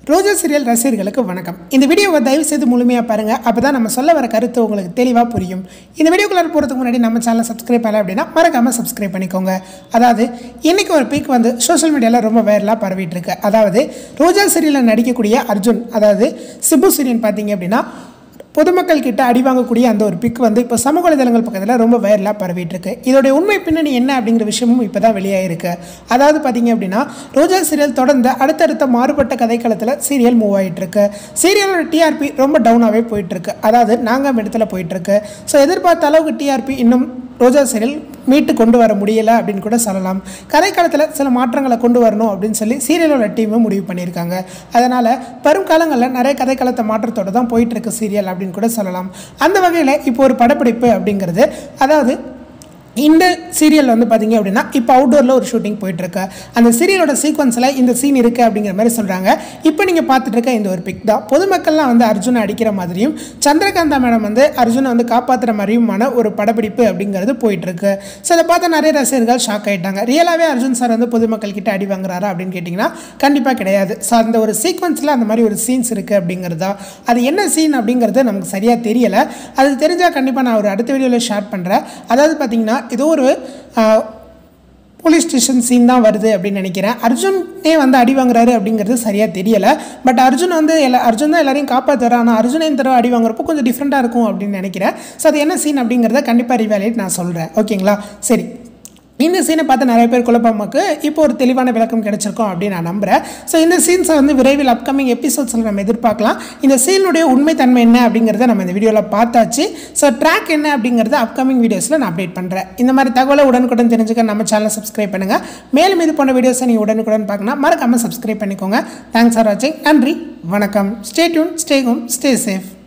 ரோஜா serial ரசிகர்களுக்கு வணக்கம் இந்த வீடியோவை தயவு செய்து முழுமையாக பாருங்கள் அப்போ தான் நம்ம சொல்ல வர கருத்து உங்களுக்கு தெளிவாக புரியும் இந்த வீடியோக்குள்ளே போகிறதுக்கு முன்னாடி நம்ம சேனலை சப்ஸ்கிரைப் பண்ணல அப்படின்னா மறக்காமல் சப்ஸ்கிரைப் பண்ணிக்கோங்க அதாவது இன்றைக்கி ஒரு பிக் வந்து சோஷியல் மீடியாவில் ரொம்ப வைரலாக பரவிட்டு இருக்கு அதாவது ரோஜா சீரியலில் நடிக்கக்கூடிய அர்ஜுன் அதாவது சிபு சீரியன் பார்த்தீங்க அப்படின்னா பொதுமக்கள் கிட்ட அடி வாங்கக்கூடிய அந்த ஒரு பிக் வந்து இப்போ சமூக வலைதளங்கள் பக்கத்தில் ரொம்ப வைரலாக பரவிட்டு இருக்கு இதோடைய உண்மை பின்னணி என்ன அப்படிங்கிற விஷயமும் இப்போ தான் வெளியாயிருக்கு அதாவது பார்த்தீங்க அப்படின்னா ரோஜா சீரியல் தொடர்ந்து அடுத்தடுத்த மாறுபட்ட கதைக்களத்தில் சீரியல் மூவ் ஆகிட்டு இருக்கு சீரியலோட டிஆர்பி ரொம்ப டவுனாகவே போயிட்டு இருக்கு அதாவது நாங்கள் இடத்துல போயிட்டு இருக்கு ஸோ எதிர்பார்த்த அளவுக்கு டிஆர்பி இன்னும் ரோஜா சீரியல் மீட்டு கொண்டு வர முடியலை அப்படின்னு கூட சொல்லலாம் கதைக்களத்தில் சில மாற்றங்களை கொண்டு வரணும் அப்படின்னு சொல்லி சீரியலோட டீமும் முடிவு பண்ணியிருக்காங்க அதனால் வரும் காலங்களில் நிறைய கதைக்களத்தை மாற்றத்தோடு தான் போயிட்டு இருக்கு சீரியல் அப்படின்னு கூட சொல்லலாம் அந்த வகையில் இப்போ ஒரு படப்பிடிப்பு அப்படிங்கிறது அதாவது இந்த சீரியல் வந்து பார்த்தீங்க அப்படின்னா இப்போ அவுட்டோரில் ஒரு ஷூட்டிங் போயிட்டுருக்கு அந்த சீரியலோட சீக்வன்ஸில் இந்த சீன் இருக்குது அப்படிங்கிற மாதிரி சொல்கிறாங்க இப்போ நீங்கள் பார்த்துட்டு இருக்க இந்த ஒரு பிக் தான் பொதுமக்கள்லாம் வந்து அர்ஜுனை அடிக்கிற மாதிரியும் சந்திரகாந்தா மேடம் வந்து அர்ஜுனை வந்து காப்பாற்றுற மாதிரியுமான ஒரு படப்பிடிப்பு அப்படிங்கிறது போயிட்டுருக்கு ஸோ அதை பார்த்து நிறைய ரசிகர்கள் ஷாக் ஆகிட்டாங்க ரியலாகவே அர்ஜுன் சார் வந்து பொதுமக்கள் கிட்ட அடி வாங்குறாரா அப்படின்னு கேட்டிங்கன்னா கண்டிப்பாக கிடையாது ஸோ அந்த ஒரு சீக்வன்ஸில் அந்த மாதிரி ஒரு சீன்ஸ் இருக்குது அப்படிங்கிறதா அது என்ன சீன் அப்படிங்கிறது நமக்கு சரியாக தெரியலை அது தெரிஞ்சால் கண்டிப்பாக நான் ஒரு அடுத்த வீடியோவில் ஷேர் பண்ணுறேன் அதாவது பார்த்தீங்கன்னா ஏதோ ஒரு போலீஸ் ஸ்டேஷன் சீன் தான் வருது அப்படின்னு நினைக்கிறேன் அர்ஜுனே வந்து அடி வாங்குறாரு அப்படிங்கிறது சரியாக தெரியலை பட் அர்ஜுன் வந்து எல்லா அர்ஜுன் தான் எல்லாரையும் காப்பாற்றுறாரு ஆனால் அர்ஜுனே இந்த தடவை அடி வாங்குறப்போ கொஞ்சம் டிஃப்ரெண்ட்டாக இருக்கும் அப்படின்னு நினைக்கிறேன் ஸோ அது என்ன சீன் அப்படிங்கிறத கண்டிப்பாக ரிவாலேட் நான் சொல்கிறேன் ஓகேங்களா சரி இந்த சீனை பார்த்து நிறைய பேர் குழப்பமாக்கு இப்போ ஒரு தெளிவான விளக்கம் கிடைச்சிருக்கும் அப்படின்னு நான் நம்புகிறேன் ஸோ இந்த சீன்ஸை வந்து விரைவில் அப்கமிங் எபிசோட்ஸில் நம்ம எதிர்பார்க்கலாம் இந்த சீனுடைய உண்மைத்தன்மை என்ன அப்படிங்கிறத நம்ம இந்த வீடியோவில் பார்த்தாச்சு ஸோ ட்ராக் என்ன அப்படிங்கிறத அப்கமிங் வீடியோஸில் நான் அப்டேட் பண்ணுறேன் இந்த மாதிரி தகவலை உடனுக்குடன் தெரிஞ்சுக்க நம்ம சேனலை சப்ஸ்கிரைப் பண்ணுங்கள் மேலும் இது போன்ற வீடியோஸை நீங்கள் உடனுக்குடன் பார்க்கணும் மறக்காமல் சப்ஸ்கிரைப் பண்ணிக்கோங்க தேங்க்ஸ் ஃபார் வாட்சிங் நன்றி வணக்கம் stay tune stay home stay safe